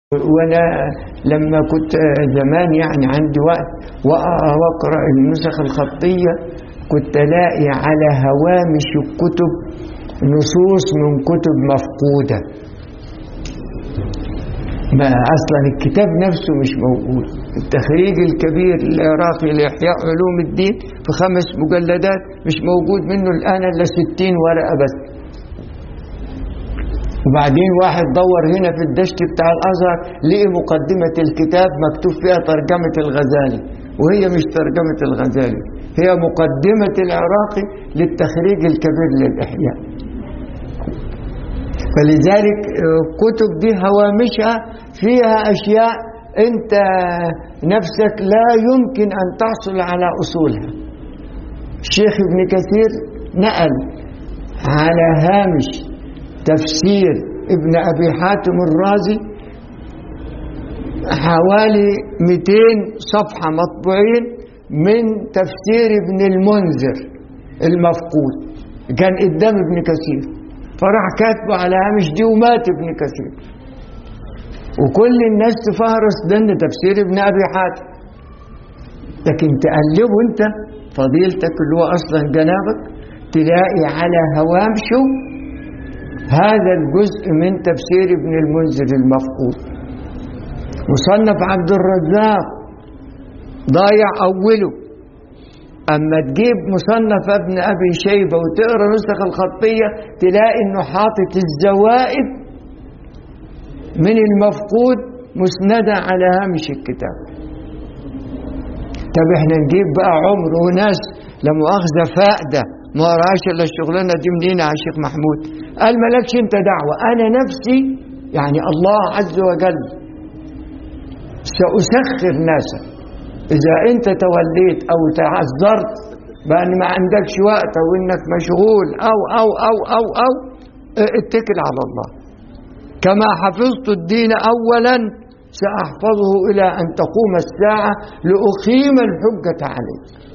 وانا لما كنت زمان يعني عندي وقت واقرا النسخ الخطيه كنت الاقي على هوامش الكتب نصوص من كتب مفقوده ما اصلا الكتاب نفسه مش موجود التخريج الكبير العراقي لاحياء علوم الدين في خمس مجلدات مش موجود منه الان الا 60 ورقه بس وبعدين واحد دور هنا في الدشت بتاع الازهر لقي مقدمه الكتاب مكتوب فيها ترجمه الغزالي وهي مش ترجمه الغزالي هي مقدمه العراقي للتخريج الكبير للاحياء فلذلك الكتب دي هوامشها فيها اشياء انت نفسك لا يمكن ان تحصل على اصولها الشيخ ابن كثير نقل على هامش تفسير ابن ابي حاتم الرازي حوالي 200 صفحه مطبوعين من تفسير ابن المنذر المفقود كان قدام ابن كثير فراح كاتبه على هامش دي ومات ابن كثير وكل الناس تفهرس ده ان تفسير ابن ابي حاتم لكن تقلبه انت فضيلتك اللي هو اصلا جنابك تلاقي على هوامشه هذا الجزء من تفسير ابن المنذر المفقود مصنف عبد الرزاق ضايع اوله اما تجيب مصنف ابن ابي شيبه وتقرا نسخ الخطيه تلاقي انه حاطط الزوائد من المفقود مسنده على هامش الكتاب طب احنا نجيب بقى عمر وناس لا مؤاخذه فائده ما وراش الا الشغلانه دي منين يا شيخ محمود قال مالكش انت دعوه انا نفسي يعني الله عز وجل ساسخر ناسا اذا انت توليت او تعذرت بان ما عندكش وقت او انك مشغول او او او او او اتكل على الله كما حفظت الدين اولا ساحفظه الى ان تقوم الساعه لاقيم الحجه عليك